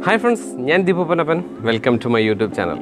hi friends ഞാൻ Deepu Panappan welcome to my YouTube channel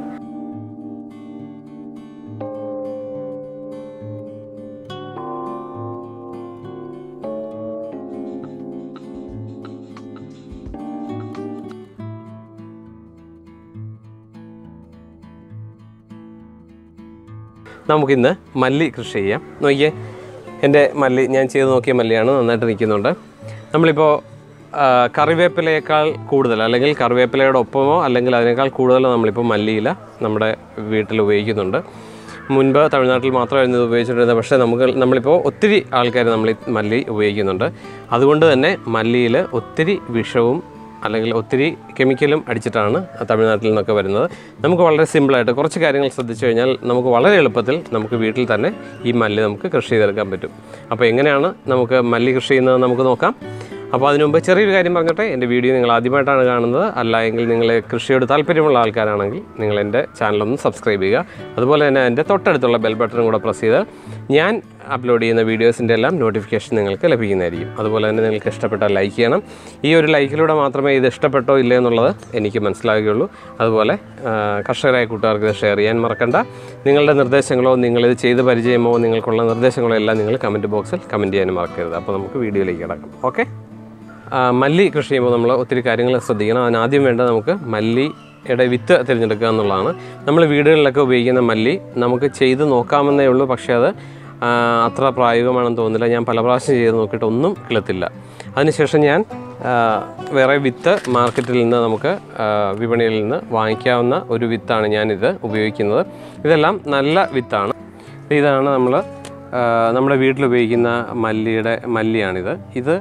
നമുക്കിന്ന് മല്ലി കൃഷി ചെയ്യാം നോക്കിയേ എൻ്റെ മല്ലി ഞാൻ ചെയ്ത് നോക്കിയ മല്ലിയാണ് നന്നായിട്ട് നിൽക്കുന്നുണ്ട് നമ്മളിപ്പോൾ ആ, കറിവേപ്പിലയേക്കാൾ കൂടുതൽ അല്ലെങ്കിൽ കറിവേപ്പിലയുടെ ഒപ്പമോ അല്ലെങ്കിൽ അതിനേക്കാൾ കൂടുതൽ നമ്മളിപ്പോൾ മല്ലിയില നമ്മുടെ വീട്ടിൽ ഉപയോഗിക്കുന്നുണ്ട് മുൻപ് തമിഴ്നാട്ടിൽ മാത്രമായിരുന്നു ഇത് ഉപയോഗിച്ചുകൊണ്ടിരുന്നത് പക്ഷേ നമുക്ക് നമ്മളിപ്പോൾ ഒത്തിരി ആൾക്കാർ നമ്മൾ ഈ മല്ലി ഉപയോഗിക്കുന്നുണ്ട് അതുകൊണ്ട് തന്നെ മല്ലിയിൽ ഒത്തിരി വിഷവും അല്ലെങ്കിൽ ഒത്തിരി കെമിക്കലും അടിച്ചിട്ടാണ് തമിഴ്നാട്ടിൽ നിന്നൊക്കെ വരുന്നത് നമുക്ക് വളരെ സിമ്പിളായിട്ട് കുറച്ച് കാര്യങ്ങൾ ശ്രദ്ധിച്ചു കഴിഞ്ഞാൽ നമുക്ക് വളരെ എളുപ്പത്തിൽ നമുക്ക് വീട്ടിൽ തന്നെ ഈ മല്ലി നമുക്ക് കൃഷി ചെയ്തെടുക്കാൻ പറ്റും അപ്പോൾ എങ്ങനെയാണ് നമുക്ക് മല്ലി കൃഷി ചെയ്യുന്നത് നമുക്ക് നോക്കാം അപ്പോൾ അതിനു മുമ്പ് ചെറിയൊരു കാര്യം പറഞ്ഞിട്ട് എൻ്റെ വീഡിയോ നിങ്ങൾ ആദ്യമായിട്ടാണ് കാണുന്നത് അല്ല എങ്കിൽ നിങ്ങൾ കൃഷിയോട് താല്പര്യമുള്ള ആൾക്കാരാണെങ്കിൽ നിങ്ങൾ എൻ്റെ ചാനലൊന്ന് സബ്സ്ക്രൈബ് ചെയ്യുക അതുപോലെ തന്നെ എൻ്റെ തൊട്ടടുത്തുള്ള ബെൽ ബട്ടണും കൂടെ പ്രസ് ചെയ്ത് ഞാൻ അപ്ലോഡ് ചെയ്യുന്ന വീഡിയോസിൻ്റെ എല്ലാം നോട്ടിഫിക്കേഷൻ നിങ്ങൾക്ക് ലഭിക്കുന്നതായിരിക്കും അതുപോലെ തന്നെ നിങ്ങൾക്ക് ഇഷ്ടപ്പെട്ടാൽ ലൈക്ക് ചെയ്യണം ഈ ഒരു ലൈക്കിലൂടെ മാത്രമേ ഇത് ഇഷ്ടപ്പെട്ടോ ഇല്ലേ എന്നുള്ളത് എനിക്ക് മനസ്സിലാകുകയുള്ളൂ അതുപോലെ ആ, കർഷകരായ കൂട്ടുകാർക്ക് ഇത് ഷെയർ ചെയ്യാൻ മറക്കണ്ട നിങ്ങളുടെ നിർദ്ദേശങ്ങളോ നിങ്ങളിത് ചെയ്ത് പരിചയമോ നിങ്ങൾക്കുള്ള നിർദ്ദേശങ്ങളോ എല്ലാം നിങ്ങൾ കമൻറ്റ് ബോക്സിൽ കമൻറ്റ് ചെയ്യാനും മറക്കരുത് അപ്പോൾ നമുക്ക് വീഡിയോയിലേക്ക് കിടക്കാം ഓക്കെ മല്ലി കൃഷി ചെയ്യുമ്പോൾ നമ്മൾ ഒത്തിരി കാര്യങ്ങൾ ശ്രദ്ധിക്കണം അതിനാദ്യം വേണ്ടത് നമുക്ക് മല്ലിയുടെ വിത്ത് തിരഞ്ഞെടുക്കുക എന്നുള്ളതാണ് നമ്മൾ വീടുകളിലൊക്കെ ഉപയോഗിക്കുന്ന മല്ലി നമുക്ക് ചെയ്ത് നോക്കാമെന്നേ ഉള്ളൂ പക്ഷേ അത് ആ, അത്ര പ്രായോഗികമാണെന്ന് തോന്നുന്നില്ല ഞാൻ പല പ്രാവശ്യം ചെയ്ത് നോക്കിയിട്ട് ഒന്നും കിളത്തില്ല അതിനുശേഷം ഞാൻ ആ, വേറെ വിത്ത് മാർക്കറ്റിൽ നിന്ന് നമുക്ക് ആ, വിപണിയിൽ നിന്ന് വാങ്ങിക്കാവുന്ന ഒരു വിത്താണ് ഞാനിത് ഉപയോഗിക്കുന്നത് ഇതെല്ലാം നല്ല വിത്താണ് ഇതാണ് നമ്മൾ നമ്മുടെ വീട്ടിൽ ഉപയോഗിക്കുന്ന മല്ലിയുടെ മല്ലിയാണിത് ഇത്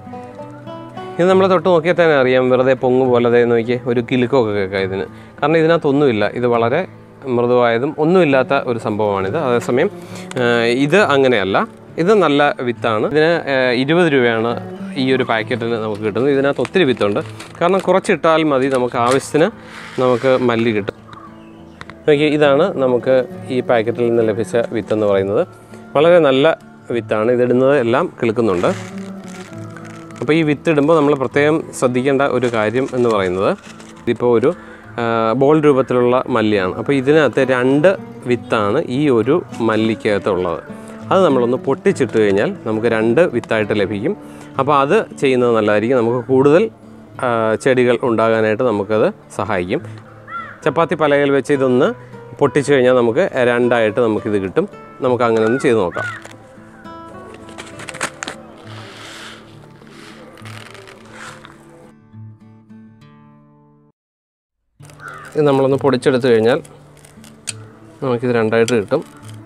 ഇത് നമ്മൾ തൊട്ട് നോക്കിയാൽ തന്നെ അറിയാം വെറുതെ പൊങ്ങ് പോലെ ദേ നോക്കി ഒരു കിലുക്കമൊക്കെ കേൾക്കാം ഇതിന് കാരണം ഇതിനകത്തൊന്നുമില്ല ഇത് വളരെ മൃദുവായതും ഒന്നുമില്ലാത്ത ഒരു സംഭവമാണിത് അതേസമയം ആ, ഇത് അങ്ങനെയല്ല ഇത് നല്ല വിത്താണ് ഇതിന് ആ, ഇരുപത് രൂപയാണ് ഈ ഒരു പാക്കറ്റിൽ നമുക്ക് കിട്ടുന്നത് ഇതിനകത്ത് ഒത്തിരി വിത്തുണ്ട് കാരണം കുറച്ചിട്ടാൽ മതി നമുക്ക് ആവശ്യത്തിന് നമുക്ക് മല്ലി കിട്ടും നോക്കി ഇതാണ് നമുക്ക് ഈ പാക്കറ്റിൽ നിന്ന് ലഭിച്ച വിത്തെന്ന് പറയുന്നത് വളരെ നല്ല വിത്താണ് ഇതിടുന്നത് എല്ലാം കിളുക്കുന്നുണ്ട് അപ്പോൾ ഈ വിത്ത് ഇടുമ്പോൾ നമ്മൾ പ്രത്യേകം ശ്രദ്ധിക്കേണ്ട ഒരു കാര്യം എന്ന് പറയുന്നത് ഇതിപ്പോൾ ഒരു ആ, ബോൾ രൂപത്തിലുള്ള മല്ലിയാണ് അപ്പോൾ ഇതിനകത്ത് രണ്ട് വിത്താണ് ഈ ഒരു മല്ലിക്കകത്ത് ഉള്ളത് അത് നമ്മളൊന്ന് പൊട്ടിച്ചിട്ട് കഴിഞ്ഞാൽ നമുക്ക് രണ്ട് വിത്തായിട്ട് ലഭിക്കും അപ്പോൾ അത് ചെയ്യുന്നത് നല്ലതായിരിക്കും നമുക്ക് കൂടുതൽ ആ, ചെടികൾ ഉണ്ടാകാനായിട്ട് നമുക്കത് സഹായിക്കും ചപ്പാത്തി പലകയിൽ വെച്ച് ഇതൊന്ന് പൊട്ടിച്ചു കഴിഞ്ഞാൽ നമുക്ക് രണ്ടായിട്ട് നമുക്കിത് കിട്ടും നമുക്ക് അങ്ങനെ ഒന്ന് ചെയ്ത് നോക്കാം ഇത് നമ്മളൊന്ന് പൊടിച്ചെടുത്ത് കഴിഞ്ഞാൽ നമുക്കിത് രണ്ടായിട്ട് കിട്ടും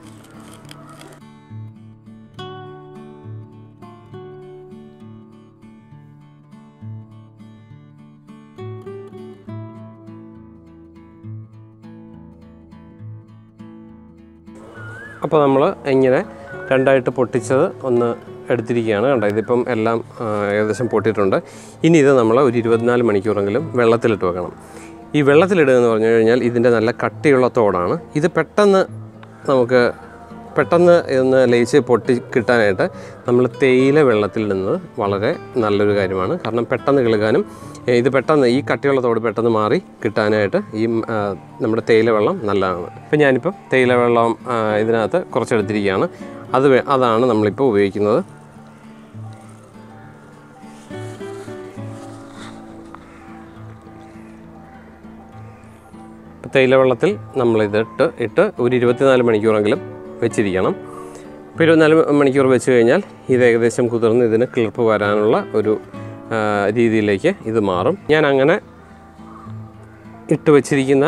അപ്പോൾ നമ്മൾ ഇങ്ങനെ രണ്ടായിട്ട് പൊട്ടിച്ചത് ഒന്ന് എടുത്തിരിക്കുകയാണ് കണ്ടോ ഇതിപ്പം എല്ലാം ആ, ഏകദേശം പൊട്ടിയിട്ടുണ്ട് ഇനി ഇത് നമ്മൾ ഒരു ഇരുപത്തിനാല് മണിക്കൂറെങ്കിലും വെള്ളത്തിലിട്ട് വെക്കണം ഈ വെള്ളത്തിലിടുക എന്ന് പറഞ്ഞു കഴിഞ്ഞാൽ ഇതിൻ്റെ നല്ല കട്ടിയുള്ള തോടാണ് ഇത് പെട്ടെന്ന് നമുക്ക് പെട്ടെന്ന് ഇതൊന്ന് ലയിച്ച് പൊട്ടി കിട്ടാനായിട്ട് നമ്മൾ തേയില വെള്ളത്തിലിടുന്നത് വളരെ നല്ലൊരു കാര്യമാണ് കാരണം പെട്ടെന്ന് കിളുക്കാനും ഏ, ഇത് പെട്ടെന്ന് ഈ കട്ടിയുള്ള തോട് പെട്ടെന്ന് മാറി കിട്ടാനായിട്ട് ഈ ഉം, ആ, നമ്മുടെ തേയില വെള്ളം നല്ലതാണ് ഇപ്പം ഞാനിപ്പം തേയില വെള്ളം ആ, ഇതിനകത്ത് കുറച്ചെടുത്തിരിക്കുകയാണ് അത് വേ- അതാണ് നമ്മളിപ്പോൾ ഉപയോഗിക്കുന്നത് ഇപ്പം തേയില വെള്ളത്തിൽ നമ്മളിത് ഇട്ട് ഇട്ട് ഒരു ഇരുപത്തിനാല് മണിക്കൂറെങ്കിലും വെച്ചിരിക്കണം ഇപ്പോൾ ഇരുപത്തിനാല് മണിക്കൂർ വെച്ച് കഴിഞ്ഞാൽ ഇത് ഏകദേശം കുതിർന്ന് ഇതിന് കിളിർപ്പ് വരാനുള്ള ഒരു ആ, രീതിയിലേക്ക് ഇത് മാറും ഞാൻ അങ്ങനെ ഇട്ട് വച്ചിരിക്കുന്ന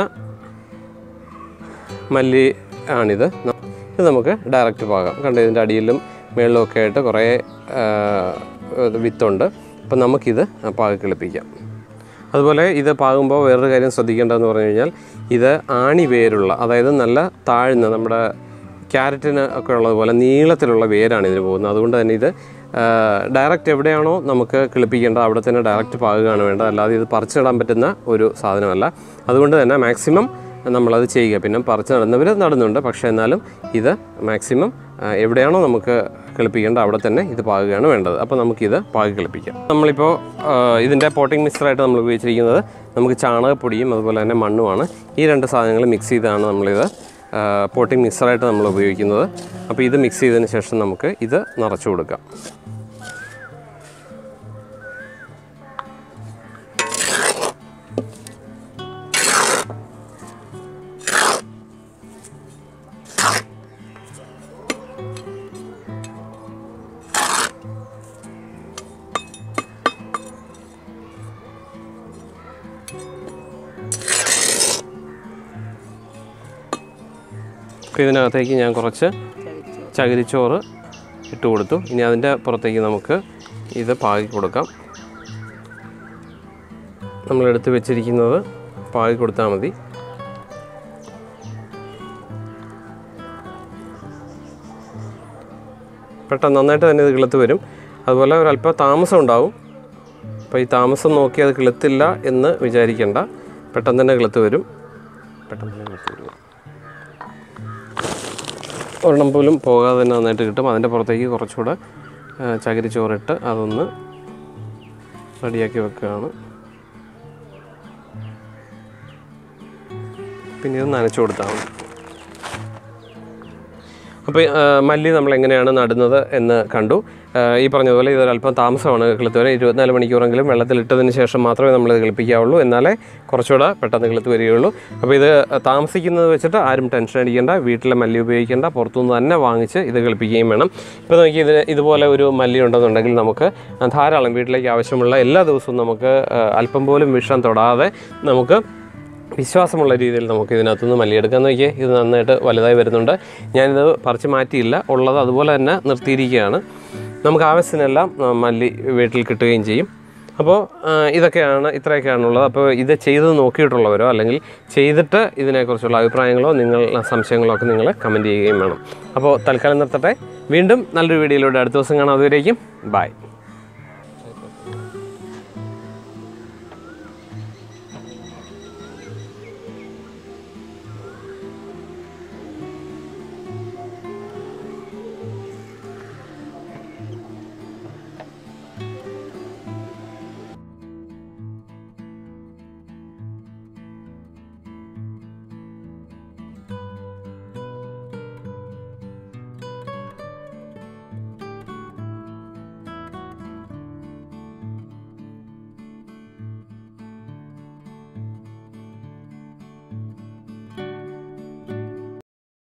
മല്ലി ആണിത് ന- ഇത് നമുക്ക് ഡയറക്റ്റ് പാകാം കണ്ടോ ഇതിൻ്റെ അടിയിലും മേളിലും ഒക്കെ ആയിട്ട് കുറേ ആ, ഇത് വിത്തുണ്ട് അപ്പം നമുക്കിത് പാകി കിളിപ്പിക്കാം അതുപോലെ ഇത് പാകുമ്പോൾ വേറൊരു കാര്യം ശ്രദ്ധിക്കേണ്ടതെന്ന് പറഞ്ഞു കഴിഞ്ഞാൽ ഇത് ആണി വേരുള്ള അതായത് നല്ല താഴ്ന്ന നമ്മുടെ ക്യാരറ്റിന് ഒക്കെ ഉള്ളതുപോലെ നീളത്തിലുള്ള വേരാണ് ഇതിന് പോകുന്നത് അതുകൊണ്ട് തന്നെ ഇത് ഡയറക്റ്റ് എവിടെയാണോ നമുക്ക് കിളിപ്പിക്കേണ്ടത് അവിടെ തന്നെ ഡയറക്റ്റ് പാകുകയാണ് വേണ്ടത് അല്ലാതെ ഇത് പറിച്ചിടാൻ പറ്റുന്ന ഒരു സാധനമല്ല അതുകൊണ്ട് തന്നെ മാക്സിമം നമ്മളത് ചെയ്യുക പിന്നെ പറിച്ച് നടുന്നവർ നടുന്നുണ്ട് പക്ഷേ എന്നാലും ഇത് മാക്സിമം എവിടെയാണോ നമുക്ക് കിളിപ്പിക്കേണ്ട അവിടെ തന്നെ ഇത് പാകുകയാണ് വേണ്ടത് അപ്പോൾ നമുക്കിത് പാകി കിളിപ്പിക്കാം നമ്മളിപ്പോൾ ആ, ഇതിൻ്റെ പോട്ടിംഗ് മിക്സറായിട്ട് നമ്മൾ ഉപയോഗിച്ചിരിക്കുന്നത് നമുക്ക് ചാണകപ്പൊടിയും അതുപോലെ തന്നെ മണ്ണുമാണ് ഈ രണ്ട് സാധനങ്ങൾ മിക്സ് ചെയ്താണ് നമ്മളിത് പോട്ടിംഗ് മിക്സറായിട്ട് നമ്മൾ ഉപയോഗിക്കുന്നത് അപ്പോൾ ഇത് മിക്സ് ചെയ്തതിന് ശേഷം നമുക്ക് ഇത് നിറച്ചു കൊടുക്കാം അപ്പോൾ ഇതിനകത്തേക്ക് ഞാൻ കുറച്ച് ചകിരിച്ചോറ് ഇട്ട് കൊടുത്തു ഇനി അതിൻ്റെ പുറത്തേക്ക് നമുക്ക് ഇത് പാകി കൊടുക്കാം നമ്മളെടുത്ത് വെച്ചിരിക്കുന്നത് പാകി കൊടുത്താൽ മതി പെട്ടെന്ന് നന്നായിട്ട് തന്നെ ഇത് കിളുത്ത് വരും അതുപോലെ ഒരല്പം താമസം ഉണ്ടാവും അപ്പോൾ ഈ താമസം നോക്കി അത് കിളുത്തില്ല എന്ന് വിചാരിക്കേണ്ട പെട്ടെന്ന് തന്നെ കിളുത്ത് വരും പെട്ടെന്ന് തന്നെ കിളുത്ത് വരും ഒരെണ്ണം പോലും പോകാതെ തന്നെ നന്നായിട്ട് കിട്ടും അതിൻ്റെ പുറത്തേക്ക് കുറച്ചുകൂടെ ആ, ചകിരി ചോറിട്ട് അതൊന്ന് റെഡിയാക്കി വെക്കുകയാണ് പിന്നെ ഇത് നനച്ചു കൊടുത്താൽ മതി അപ്പോൾ മല്ലി നമ്മൾ എങ്ങനെയാണ് നടുന്നത് എന്ന് കണ്ടു ആ, ഈ പറഞ്ഞതുപോലെ ഇതൊരല്പം താമസമാണ് കിളുത്ത് വരെ ഇരുപത്തിനാല് മണിക്കൂറെങ്കിലും വെള്ളത്തിലിട്ടതിന് ശേഷം മാത്രമേ നമ്മൾ ഇത് കിളിപ്പിക്കാവുള്ളൂ എന്നാലേ കുറച്ചുകൂടെ പെട്ടെന്ന് കിളുത്ത് വരികയുള്ളൂ അപ്പോൾ ഇത് താമസിക്കുന്നത് വെച്ചിട്ട് ആരും ടെൻഷൻ അടിക്കേണ്ട വീട്ടിലെ മല്ലി ഉപയോഗിക്കേണ്ട പുറത്തുനിന്ന് തന്നെ വാങ്ങിച്ച് ഇത് കിളിപ്പിക്കുകയും വേണം ഇപ്പോൾ നോക്കി ഇത് ഇതുപോലെ ഒരു മല്ലി ഉണ്ടെന്നുണ്ടെങ്കിൽ നമുക്ക് ധാരാളം വീട്ടിലേക്ക് ആവശ്യമുള്ള എല്ലാ ദിവസവും നമുക്ക് ആ, അല്പം പോലും വിഷം തൊടാതെ നമുക്ക് വിശ്വാസമുള്ള രീതിയിൽ നമുക്ക് ഇതിനകത്തുനിന്ന് മല്ലിയെടുക്കാൻ നോക്കിയേ ഇത് നന്നായിട്ട് വലുതായി വരുന്നുണ്ട് ഞാനിത് പറിച്ച് മാറ്റിയില്ല ഉള്ളത് അതുപോലെ തന്നെ നിർത്തിയിരിക്കുകയാണ് നമുക്ക് ആവശ്യത്തിനെല്ലാം ആ, മല്ലി വീട്ടിൽ കിട്ടുകയും ചെയ്യും അപ്പോൾ ആ, ഇതൊക്കെയാണ് ഇത്രയൊക്കെയാണുള്ളത് അപ്പോൾ ഇത് ചെയ്ത് നോക്കിയിട്ടുള്ളവരോ അല്ലെങ്കിൽ ചെയ്തിട്ട് ഇതിനെക്കുറിച്ചുള്ള അഭിപ്രായങ്ങളോ നിങ്ങൾ സംശയങ്ങളോ ഒക്കെ നിങ്ങൾ കമൻറ്റ് ചെയ്യുകയും വേണം അപ്പോൾ തൽക്കാലം നിർത്തട്ടെ വീണ്ടും നല്ലൊരു വീഡിയോയിലൂടെ അടുത്ത ദിവസം കാണാം അതുവരേക്കും ബൈ